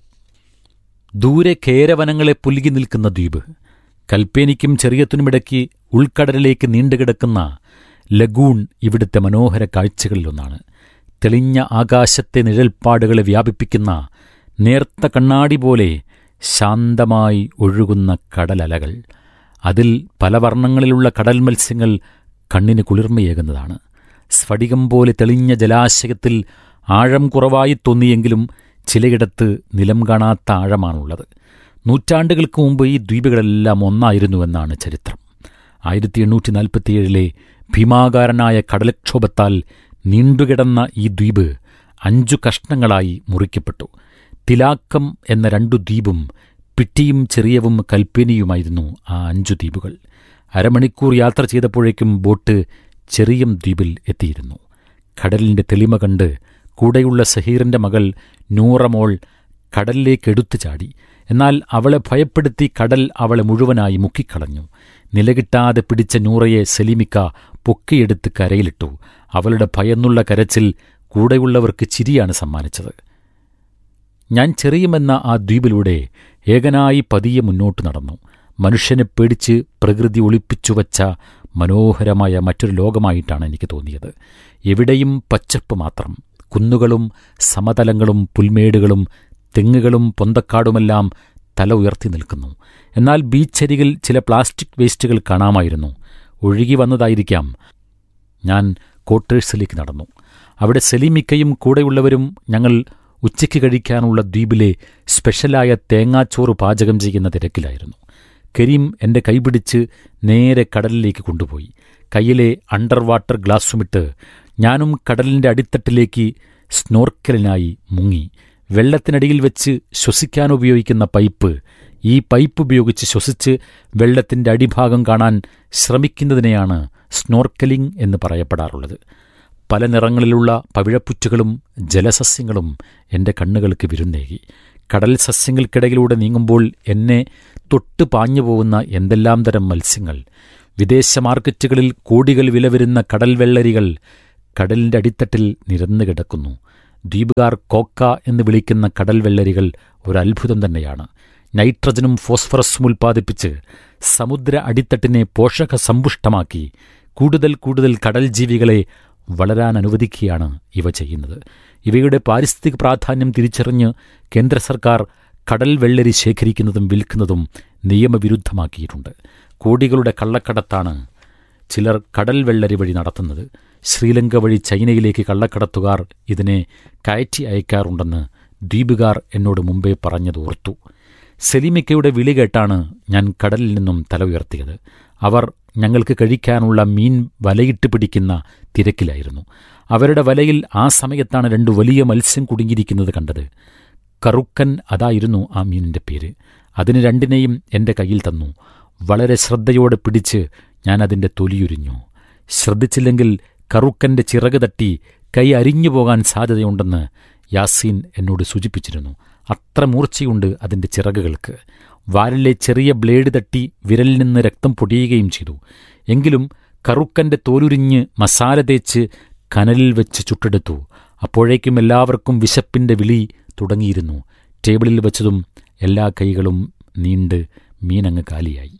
ദൂരെ കേരവനങ്ങളെ പുലുകി നിൽക്കുന്ന ദ്വീപ് കൽപ്പേനിക്കും ചെറിയത്തിനുമിടയ്ക്ക് ഉൾക്കടലിലേക്ക് നീണ്ടുകിടക്കുന്ന ലഗൂൺ ഇവിടുത്തെ മനോഹര കാഴ്ചകളിലൊന്നാണ് തെളിഞ്ഞ ആകാശത്തെ നിഴൽപ്പാടുകളെ വ്യാപിപ്പിക്കുന്ന നേർത്ത കണ്ണാടി പോലെ ശാന്തമായി ഒഴുകുന്ന കടലലകൾ അതിൽ പല വർണ്ണങ്ങളിലുള്ള കടൽ മത്സ്യങ്ങൾ കണ്ണിന് കുളിർമയേകുന്നതാണ് സ്ഫടികം പോലെ തെളിഞ്ഞ ജലാശയത്തിൽ ആഴം കുറവായി തോന്നിയെങ്കിലും ചിലയിടത്ത് നിലം കാണാത്ത ആഴമാണുള്ളത് നൂറ്റാണ്ടുകൾക്ക് മുമ്പ് ഈ ദ്വീപുകളെല്ലാം ഒന്നായിരുന്നുവെന്നാണ് ചരിത്രം ആയിരത്തി എണ്ണൂറ്റി നാൽപ്പത്തിയേഴിലെ ഭീമാകാരനായ കടലക്ഷോഭത്താൽ നീണ്ടുകിടന്ന ഈ ദ്വീപ് അഞ്ചു കഷ്ണങ്ങളായി മുറിക്കപ്പെട്ടു തിലാക്കം എന്ന രണ്ടു ദ്വീപും പിട്ടിയും ചെറിയവും കൽപ്പേനിയുമായിരുന്നു ആ അഞ്ചു ദ്വീപുകൾ അരമണിക്കൂർ യാത്ര ചെയ്തപ്പോഴേക്കും ബോട്ട് ചെറിയം ദ്വീപിൽ എത്തിയിരുന്നു കടലിന്റെ തെളിമ കണ്ട് കൂടെയുള്ള സഹീറിന്റെ മകൾ നൂറമോൾ കടലിലേക്ക് എടുത്തു ചാടി എന്നാൽ അവളെ ഭയപ്പെടുത്തി കടൽ അവളെ മുഴുവനായി മുക്കിക്കളഞ്ഞു നിലകിട്ടാതെ പിടിച്ച നൂറയെ സലീമിക്ക പൊക്കിയെടുത്ത് കരയിലിട്ടു അവളുടെ ഭയന്നുള്ള കരച്ചിൽ കൂടെയുള്ളവർക്ക് ചിരിയാണ് സമ്മാനിച്ചത് ഞാൻ ചെറിയുമെന്ന ആ ദ്വീപിലൂടെ ഏകനായി പതിയെ മുന്നോട്ട് നടന്നു മനുഷ്യനെ പേടിച്ച് പ്രകൃതി ഒളിപ്പിച്ചുവച്ച മനോഹരമായ മറ്റൊരു ലോകമായിട്ടാണ് എനിക്ക് തോന്നിയത് എവിടെയും പച്ചപ്പ് മാത്രം കുന്നുകളും സമതലങ്ങളും പുൽമേടുകളും തെങ്ങുകളും പൊന്തക്കാടുമെല്ലാം തല ഉയർത്തി നിൽക്കുന്നു എന്നാൽ ബീച്ചരികിൽ ചില പ്ലാസ്റ്റിക് വേസ്റ്റുകൾ കാണാമായിരുന്നു ഒഴുകി വന്നതായിരിക്കാം ഞാൻ ക്വാർട്ടേഴ്സിലേക്ക് നടന്നു അവിടെ സലീമിക്കയും കൂടെയുള്ളവരും ഞങ്ങൾ ഉച്ചയ്ക്ക് കഴിക്കാനുള്ള ദ്വീപിലെ സ്പെഷ്യലായ തേങ്ങാച്ചോറ് പാചകം ചെയ്യുന്ന തിരക്കിലായിരുന്നു കരീം എന്റെ കൈപിടിച്ച് നേരെ കടലിലേക്ക് കൊണ്ടുപോയി കയ്യിലെ അണ്ടർ വാട്ടർ ഗ്ലാസുമിട്ട് ഞാനും കടലിന്റെ അടിത്തട്ടിലേക്ക് സ്നോർക്കലിനായി മുങ്ങി വെള്ളത്തിനടിയിൽ വെച്ച് ശ്വസിക്കാൻ ഉപയോഗിക്കുന്ന പൈപ്പ് ഈ പൈപ്പ് ഉപയോഗിച്ച് ശ്വസിച്ച് വെള്ളത്തിന്റെ അടിഭാഗം കാണാൻ ശ്രമിക്കുന്നതിനെയാണ് സ്നോർക്കലിംഗ് എന്ന് പറയപ്പെടാറുള്ളത് പല നിറങ്ങളിലുള്ള പവിഴപ്പുറ്റുകളും ജലസസ്യങ്ങളും എന്റെ കണ്ണുകൾക്ക് വിരുന്നേകി കടൽ സസ്യങ്ങൾക്കിടയിലൂടെ നീങ്ങുമ്പോൾ എന്നെ തൊട്ട് പാഞ്ഞു പോകുന്ന എന്തെല്ലാം തരം മത്സ്യങ്ങൾ വിദേശ മാർക്കറ്റുകളിൽ കോടികൾ വില വരുന്ന കടൽ വെള്ളരികൾ കടലിന്റെ അടിത്തട്ടിൽ നിരന്നു കിടക്കുന്നു ദ്വീപുകാർ കോക്ക എന്ന് വിളിക്കുന്ന കടൽ വെള്ളരികൾ ഒരു അത്ഭുതം തന്നെയാണ് നൈട്രജനും ഫോസ്ഫറസും ഉൽപ്പാദിപ്പിച്ച് സമുദ്ര അടിത്തട്ടിനെ പോഷക സമ്പുഷ്ടമാക്കി കൂടുതൽ കൂടുതൽ കടൽ ജീവികളെ വളരാൻ അനുവദിക്കുകയാണ് ഇവ ചെയ്യുന്നത് ഇവയുടെ പാരിസ്ഥിതിക പ്രാധാന്യം തിരിച്ചറിഞ്ഞ് കേന്ദ്ര സർക്കാർ കടൽ വെള്ളരി ശേഖരിക്കുന്നതും വിൽക്കുന്നതും നിയമവിരുദ്ധമാക്കിയിട്ടുണ്ട് കോടികളുടെ കള്ളക്കടത്താണ് ചിലർ കടൽ വെള്ളരി വഴി നടത്തുന്നത് ശ്രീലങ്ക വഴി ചൈനയിലേക്ക് കള്ളക്കടത്തുകാർ ഇതിനെ കയറ്റി അയക്കാറുണ്ടെന്ന് ദ്വീപുകാർ എന്നോട് മുമ്പേ പറഞ്ഞത് ഓർത്തു സെലിമിക്കയുടെ വിളി കേട്ടാണ് ഞാൻ കടലിൽ നിന്നും തല ഉയർത്തിയത് അവർ ഞങ്ങൾക്ക് കഴിക്കാനുള്ള മീൻ വലയിട്ട് പിടിക്കുന്ന തിരക്കിലായിരുന്നു അവരുടെ വലയിൽ ആ സമയത്താണ് രണ്ട് വലിയ മത്സ്യം കുടുങ്ങിയിരിക്കുന്നത് കണ്ടത് കറുക്കൻ അതായിരുന്നു ആ മീനിന്റെ പേര് അതിന് രണ്ടിനെയും എൻ്റെ കയ്യിൽ തന്നു വളരെ ശ്രദ്ധയോടെ പിടിച്ച് ഞാൻ അതിൻ്റെ തൊലിയുരിഞ്ഞു ശ്രദ്ധിച്ചില്ലെങ്കിൽ കറുക്കന്റെ ചിറക് തട്ടി കൈ അരിഞ്ഞു പോകാൻ സാധ്യതയുണ്ടെന്ന് യാസീൻ എന്നോട് സൂചിപ്പിച്ചിരുന്നു അത്ര മൂർച്ചയുണ്ട് അതിൻ്റെ ചിറകുകൾക്ക് വാലിലെ ചെറിയ ബ്ലേഡ് തട്ടി വിരലിൽ നിന്ന് രക്തം പൊടിയുകയും ചെയ്തു എങ്കിലും കറുക്കന്റെ തോലുരിഞ്ഞ് മസാല തേച്ച് കനലിൽ വെച്ച് ചുട്ടെടുത്തു അപ്പോഴേക്കും എല്ലാവർക്കും വിശപ്പിന്റെ വിളി തുടങ്ങിയിരുന്നു ടേബിളിൽ വെച്ചതും എല്ലാ കൈകളും നീണ്ട് മീനങ്ങ് കാലിയായി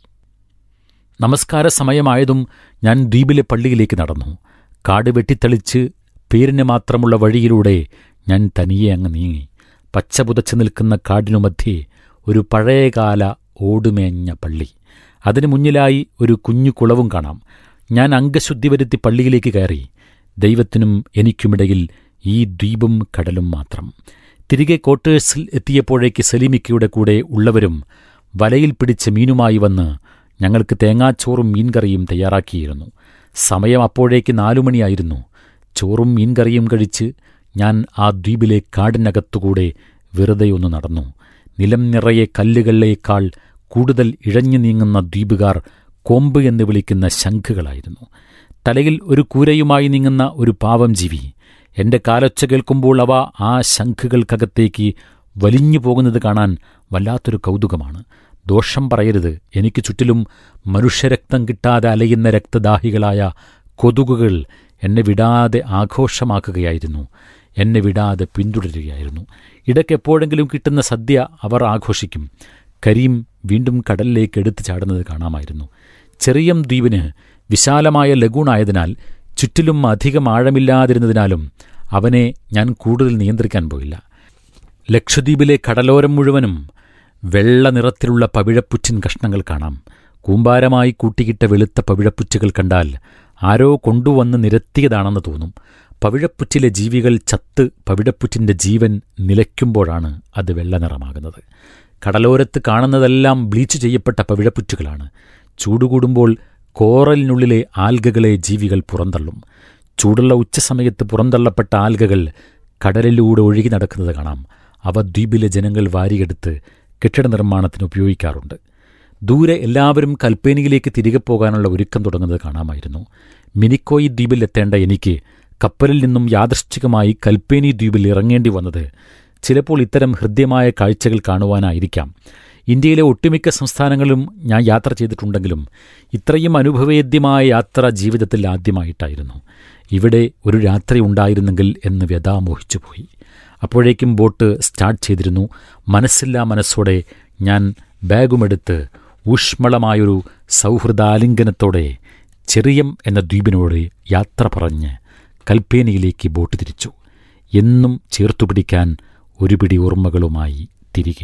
നമസ്കാര സമയമായതും ഞാൻ ദ്വീപിലെ പള്ളിയിലേക്ക് നടന്നു കാട് വെട്ടിത്തെളിച്ച് പേരിന് മാത്രമുള്ള വഴിയിലൂടെ ഞാൻ തനിയെ അങ്ങ് നീങ്ങി പച്ച പുതച്ചു നിൽക്കുന്ന കാടിനു മധ്യേ ഒരു പഴയകാല ഓടുമേഞ്ഞ പള്ളി അതിനു മുന്നിലായി ഒരു കുഞ്ഞു കുളവും കാണാം ഞാൻ അംഗശുദ്ധി വരുത്തി പള്ളിയിലേക്ക് കയറി ദൈവത്തിനും എനിക്കുമിടയിൽ ഈ ദ്വീപും കടലും മാത്രം തിരികെ ക്വാർട്ടേഴ്സിൽ എത്തിയപ്പോഴേക്ക് സലീമിക്കയുടെ കൂടെ ഉള്ളവരും വലയിൽ പിടിച്ച മീനുമായി വന്ന് ഞങ്ങൾക്ക് തേങ്ങാച്ചോറും മീൻകറിയും തയ്യാറാക്കിയിരുന്നു സമയം അപ്പോഴേക്ക് നാലുമണിയായിരുന്നു ചോറും മീൻകറിയും കഴിച്ച് ഞാൻ ആ ദ്വീപിലെ കാടിനകത്തുകൂടെ വെറുതെ ഒന്ന് നടന്നു നിലം നിറയെ കല്ലുകളിലേക്കാൾ കൂടുതൽ ഇഴഞ്ഞു നീങ്ങുന്ന ദ്വീപുകാർ കൊമ്പ് എന്ന് വിളിക്കുന്ന ശംഖുകളായിരുന്നു തലയിൽ ഒരു കൂരയുമായി നീങ്ങുന്ന ഒരു പാവം ജീവി എന്റെ കാലൊച്ച കേൾക്കുമ്പോൾ അവ ആ ശംഖുകൾക്കകത്തേക്ക് വലിഞ്ഞു പോകുന്നത് കാണാൻ വല്ലാത്തൊരു കൗതുകമാണ് ദോഷം പറയരുത് എനിക്ക് ചുറ്റിലും മനുഷ്യരക്തം കിട്ടാതെ അലയുന്ന രക്തദാഹികളായ കൊതുകുകൾ എന്നെ വിടാതെ ആഘോഷമാക്കുകയായിരുന്നു എന്നെ വിടാതെ പിന്തുടരുകയായിരുന്നു ഇടയ്ക്ക് എപ്പോഴെങ്കിലും കിട്ടുന്ന സദ്യ അവർ ആഘോഷിക്കും കരീം വീണ്ടും കടലിലേക്ക് എടുത്തു ചാടുന്നത് കാണാമായിരുന്നു ചെറിയം ദ്വീപിന് വിശാലമായ ലഗൂണായതിനാൽ ചുറ്റിലും അധികം ആഴമില്ലാതിരുന്നതിനാലും അവനെ ഞാൻ കൂടുതൽ നിയന്ത്രിക്കാൻ പോയില്ല ലക്ഷദ്വീപിലെ കടലോരം മുഴുവനും വെള്ള നിറത്തിലുള്ള പവിഴപ്പുറ്റിൻ കഷ്ണങ്ങൾ കാണാം കൂമ്പാരമായി കൂട്ടിയിട്ട വെളുത്ത പവിഴപ്പുറ്റുകൾ കണ്ടാൽ ആരോ കൊണ്ടുവന്ന് നിരത്തിയതാണെന്ന് തോന്നും പവിഴപ്പുറ്റിലെ ജീവികൾ ചത്ത് പവിഴപ്പുറ്റിന്റെ ജീവൻ നിലയ്ക്കുമ്പോഴാണ് അത് വെള്ള നിറമാകുന്നത് കടലോരത്ത് കാണുന്നതെല്ലാം ബ്ലീച്ച് ചെയ്യപ്പെട്ട പവിഴപ്പുറ്റുകളാണ് ചൂടുകൂടുമ്പോൾ കോറലിനുള്ളിലെ ആൽഗകളെ ജീവികൾ പുറന്തള്ളും ചൂടുള്ള ഉച്ചസമയത്ത് പുറന്തള്ളപ്പെട്ട ആൽഗകൾ കടലിലൂടെ ഒഴുകി നടക്കുന്നത് കാണാം അവ ദ്വീപിലെ ജനങ്ങൾ വാരിയെടുത്ത് കെട്ടിട നിർമ്മാണത്തിന് ഉപയോഗിക്കാറുണ്ട് ദൂരെ എല്ലാവരും കൽപ്പേനിയിലേക്ക് തിരികെ പോകാനുള്ള ഒരുക്കം തുടങ്ങുന്നത് കാണാമായിരുന്നു മിനിക്കോയി ദ്വീപിൽ എത്തേണ്ട എനിക്ക് കപ്പലിൽ നിന്നും യാദൃശ്ചികമായി കൽപ്പേനി ദ്വീപിൽ ഇറങ്ങേണ്ടി വന്നത് ചിലപ്പോൾ ഇത്തരം ഹൃദ്യമായ കാഴ്ചകൾ കാണുവാനായിരിക്കാം ഇന്ത്യയിലെ ഒട്ടുമിക്ക സംസ്ഥാനങ്ങളിലും ഞാൻ യാത്ര ചെയ്തിട്ടുണ്ടെങ്കിലും ഇത്രയും അനുഭവേദ്യമായ യാത്ര ജീവിതത്തിൽ ആദ്യമായിട്ടായിരുന്നു ഇവിടെ ഒരു രാത്രി ഉണ്ടായിരുന്നെങ്കിൽ എന്ന് വ്യഥാമോഹിച്ചുപോയി അപ്പോഴേക്കും ബോട്ട് സ്റ്റാർട്ട് ചെയ്തിരുന്നു മനസ്സില്ലാ മനസ്സോടെ ഞാൻ ബാഗുമെടുത്ത് ഊഷ്മളമായൊരു സൗഹൃദാലിംഗനത്തോടെ ചെറിയം എന്ന ദ്വീപിനോട് യാത്ര പറഞ്ഞ് കൽപ്പേനിയിലേക്ക് ബോട്ട് തിരിച്ചു എന്നും ചേർത്തുപിടിക്കാൻ ഒരു പിടി ഓർമ്മകളുമായി തിരികെ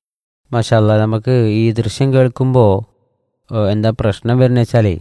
മാഷല്ല നമുക്ക് ഈ ദൃശ്യം കേൾക്കുമ്പോൾ എന്താ പ്രശ്നം വരുന്നത് വെച്ചാലേ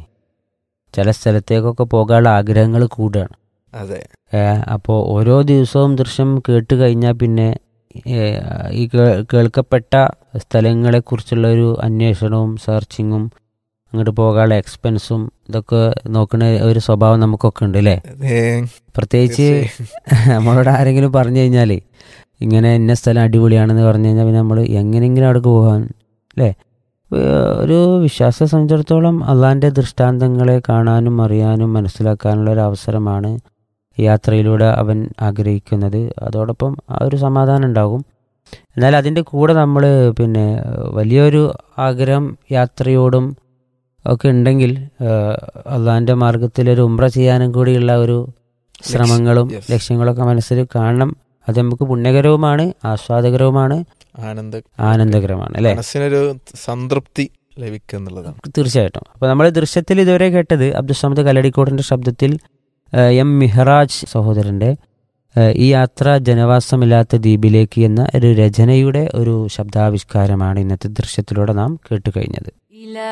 ചില സ്ഥലത്തേക്കൊക്കെ പോകാനുള്ള ആഗ്രഹങ്ങൾ കൂടുകയാണ് അതെ അപ്പോൾ ഓരോ ദിവസവും ദൃശ്യം കേട്ട് കഴിഞ്ഞാൽ പിന്നെ ഏ, ഈ കേ- കേൾക്കപ്പെട്ട സ്ഥലങ്ങളെക്കുറിച്ചുള്ള ഒരു അന്വേഷണവും സെർച്ചിങ്ങും അങ്ങോട്ട് പോകാനുള്ള എക്സ്പെൻസും ഇതൊക്കെ നോക്കുന്ന ഒരു സ്വഭാവം നമുക്കൊക്കെ ഉണ്ട് അല്ലേ അതെ പ്രത്യേകിച്ച് നമ്മളോട് ആരെങ്കിലും പറഞ്ഞു കഴിഞ്ഞാൽ ഇങ്ങനെ ഇന്ന സ്ഥലം അടിപൊളിയാണെന്ന് പറഞ്ഞു കഴിഞ്ഞാൽ പിന്നെ നമ്മൾ എങ്ങനെയെങ്കിലും അവിടേക്ക് പോകാൻ അല്ലേ ഏഹ് ഒരു വിശ്വാസത്തെ സംബന്ധിച്ചിടത്തോളം അള്ളാഹിൻ്റെ ദൃഷ്ടാന്തങ്ങളെ കാണാനും അറിയാനും മനസ്സിലാക്കാനുള്ള ഒരു അവസരമാണ് യാത്രയിലൂടെ അവൻ ആഗ്രഹിക്കുന്നത് അതോടൊപ്പം ആ ഒരു സമാധാനം ഉണ്ടാകും എന്നാൽ അതിൻ്റെ കൂടെ നമ്മൾ പിന്നെ വലിയൊരു ആഗ്രഹം യാത്രയോടും ഒക്കെ ഉണ്ടെങ്കിൽ അള്ളാഹിൻ്റെ മാർഗത്തിൽ ഒരു ഉംറ ചെയ്യാനും കൂടിയുള്ള ഒരു ശ്രമങ്ങളും yes. ലക്ഷ്യങ്ങളൊക്കെ മനസ്സിൽ കാണണം അത് നമുക്ക് പുണ്യകരവുമാണ് ആസ്വാദകരവുമാണ് ആനന്ദ ആനന്ദകരമാണ് അല്ലേ മനസ്സിനൊരു സംതൃപ്തി ലഭിക്കുക എന്നുള്ളതാണ് തീർച്ചയായിട്ടും അപ്പോൾ നമ്മൾ ദൃശ്യത്തിൽ ഇതുവരെ കേട്ടത് അബ്ദുസമദ് കല്ലടിക്കോടിൻ്റെ ശബ്ദത്തിൽ ആ, എം മിഹറാജ് സഹോദരൻ്റെ ആ, ഈ യാത്ര ജനവാസമില്ലാത്ത ദ്വീപിലേക്ക് എന്ന ഒരു രചനയുടെ ഒരു ശബ്ദാവിഷ്കാരമാണ് ഇന്നത്തെ ദൃശ്യത്തിലൂടെ നാം കേട്ടുകഴിഞ്ഞത്